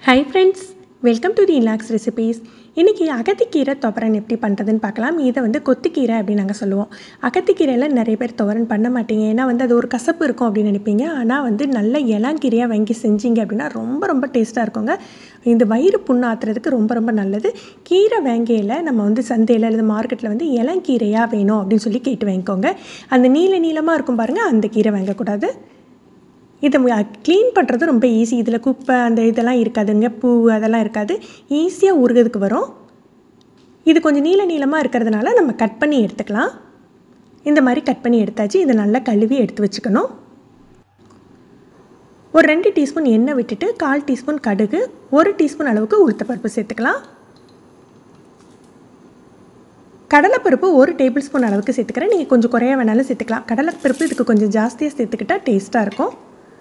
hi friends welcome to the Ilaks recipes இன்றைக்கி அகத்திக்கீரை துவரன் எப்படி பண்ணுறதுன்னு பார்க்கலாம் இதை வந்து கொத்திக்கீரை அப்படின்னு நாங்கள் சொல்லுவோம் அகத்திக்கீரையில் நிறைய பேர் துவரன் பண்ண மாட்டீங்க ஏன்னா வந்து அது ஒரு கசப்பு இருக்கும் அப்படின்னு நினைப்பீங்க ஆனால் வந்து நல்ல இளங்கீரையாக வாங்கி செஞ்சீங்க அப்படின்னா ரொம்ப ரொம்ப டேஸ்ட்டாக இருக்குங்க இந்த வயிறு புண்ணு ஆத்துறதுக்கு ரொம்ப ரொம்ப நல்லது கீரை வேங்கையில் நம்ம வந்து சந்தையில் அல்லது மார்க்கெட்டில் வந்து இளங்கீரையாக வேணும் அப்படின்னு சொல்லி கேட்டு வாங்கிக்கோங்க அந்த நீல நீளமாக இருக்கும் பாருங்கள் அந்த கீரை வாங்கக்கூடாது இதை க்ளீன் பண்ணுறது ரொம்ப ஈஸி இதில் குப்பை அந்த இதெல்லாம் இருக்காதுங்க பூ அதெல்லாம் இருக்காது ஈஸியாக உருகிறதுக்கு வரும் இது கொஞ்சம் நீள நீளமாக இருக்கிறதுனால நம்ம கட் பண்ணி எடுத்துக்கலாம் இந்த மாதிரி கட் பண்ணி எடுத்தாச்சு இதை நல்லா கழுவி எடுத்து வச்சுக்கணும் ஒரு ரெண்டு டீஸ்பூன் எண்ணெய் விட்டுட்டு கால் டீஸ்பூன் கடுகு ஒரு டீஸ்பூன் அளவுக்கு உளுத்தப்பருப்பு சேர்த்துக்கலாம் கடலைப்பருப்பு ஒரு டேபிள் ஸ்பூன் அளவுக்கு சேர்த்துக்கிறேன் நீங்கள் கொஞ்சம் குறைய வேணாலும் சேர்த்துக்கலாம் கடலைப்பருப்பு இதுக்கு கொஞ்சம் ஜாஸ்தியாக சேர்த்துக்கிட்டால் டேஸ்ட்டாக இருக்கும்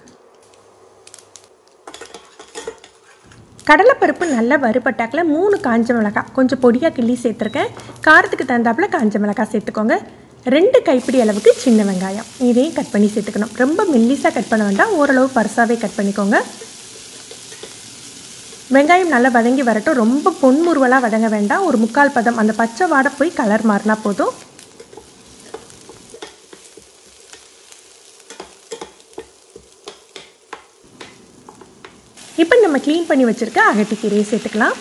கடலைப்பருப்பு நல்லா வறுபட்டாக்கில் மூணு காஞ்ச மிளகாய் கொஞ்சம் பொடியாக கிள்ளி சேர்த்துருக்கேன் காரத்துக்கு தகுந்தாப்புல காஞ்ச மிளகாய் சேர்த்துக்கோங்க ரெண்டு கைப்பிடி அளவுக்கு சின்ன வெங்காயம் இதையும் கட் பண்ணி சேர்த்துக்கணும் ரொம்ப மெல்லிஸாக கட் பண்ண வேண்டாம் ஓரளவு பருசாகவே கட் பண்ணிக்கோங்க வெங்காயம் நல்லா வதங்கி வரட்டும் ரொம்ப பொன்முருவலாக வதங்க வேண்டாம் ஒரு முக்கால் பதம் அந்த பச்சை வாடை போய் கலர் மாறினா போதும் இப்போ நம்ம க்ளீன் பண்ணி வச்சுருக்க அகட்டிக்கீரையை சேர்த்துக்கலாம்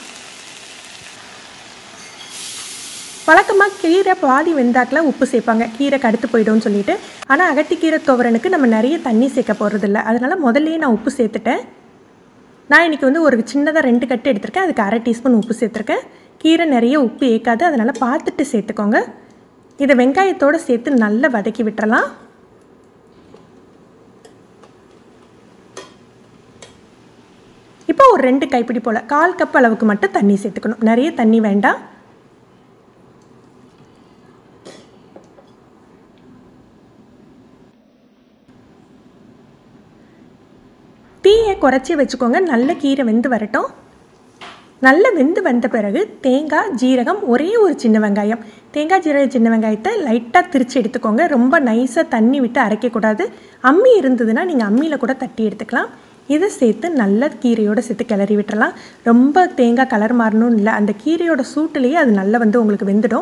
வழக்கமாக கீரை பாதி வெந்தாக்கில் உப்பு சேர்ப்பாங்க கீரை கடுத்து போய்டும்னு சொல்லிட்டு ஆனால் அகட்டிக்கீரை துவரனுக்கு நம்ம நிறைய தண்ணி சேர்க்க போகிறதில்ல அதனால் முதல்லையே நான் உப்பு சேர்த்துட்டேன் நான் இன்றைக்கி வந்து ஒரு சின்னதாக ரெண்டு கட்டு எடுத்திருக்கேன் அதுக்கு அரை டீஸ்பூன் உப்பு சேர்த்துருக்கேன் கீரை நிறைய உப்பு ஏற்காது அதனால் பார்த்துட்டு சேர்த்துக்கோங்க இதை வெங்காயத்தோடு சேர்த்து நல்லா வதக்கி விட்டுறலாம் இப்போ ஒரு ரெண்டு கைப்பிடி போல் கால் கப் அளவுக்கு மட்டும் தண்ணி சேர்த்துக்கணும் நிறைய தண்ணி வேண்டாம் தீயை குறைச்சி வச்சுக்கோங்க நல்ல கீரை வெந்து வரட்டும் நல்ல வெந்து வந்த பிறகு தேங்காய் ஜீரகம் ஒரே ஒரு சின்ன வெங்காயம் தேங்காய் ஜீரக சின்ன வெங்காயத்தை லைட்டாக திரித்து எடுத்துக்கோங்க ரொம்ப நைஸாக தண்ணி விட்டு அரைக்கக்கூடாது அம்மி இருந்ததுன்னா நீங்கள் அம்மியில் கூட தட்டி எடுத்துக்கலாம் இதை சேர்த்து நல்ல கீரையோடு சேர்த்து கிளறி விட்டுறலாம் ரொம்ப தேங்காய் கலர் மாறணும்னு இல்லை அந்த கீரையோட சூட்டுலேயே அது நல்லா வந்து உங்களுக்கு வெந்துடும்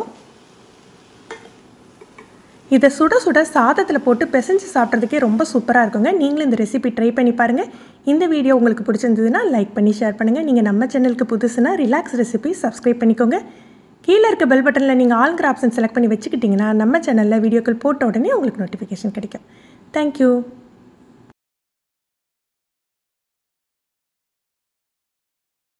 இதை சுட சுட சாதத்தில் போட்டு பிசைஞ்சு சாப்பிட்றதுக்கே ரொம்ப சூப்பராக இருக்குங்க நீங்களும் இந்த ரெசிபி ட்ரை பண்ணி பாருங்கள் இந்த வீடியோ உங்களுக்கு பிடிச்சிருந்ததுன்னா லைக் பண்ணி ஷேர் பண்ணுங்கள் நீங்கள் நம்ம சேனலுக்கு புதுசுனா ரிலாக்ஸ் ரெசிபி சப்ஸ்கிரைப் பண்ணிக்கோங்க கீழே இருக்க பெல் பட்டனில் நீங்கள் ஆல்கிற ஆப்ஷன் செலக்ட் பண்ணி வச்சுக்கிட்டிங்கன்னா நம்ம சேனலில் வீடியோக்கள் போட்ட உடனே உங்களுக்கு நோட்டிஃபிகேஷன் கிடைக்கும் தேங்க்யூ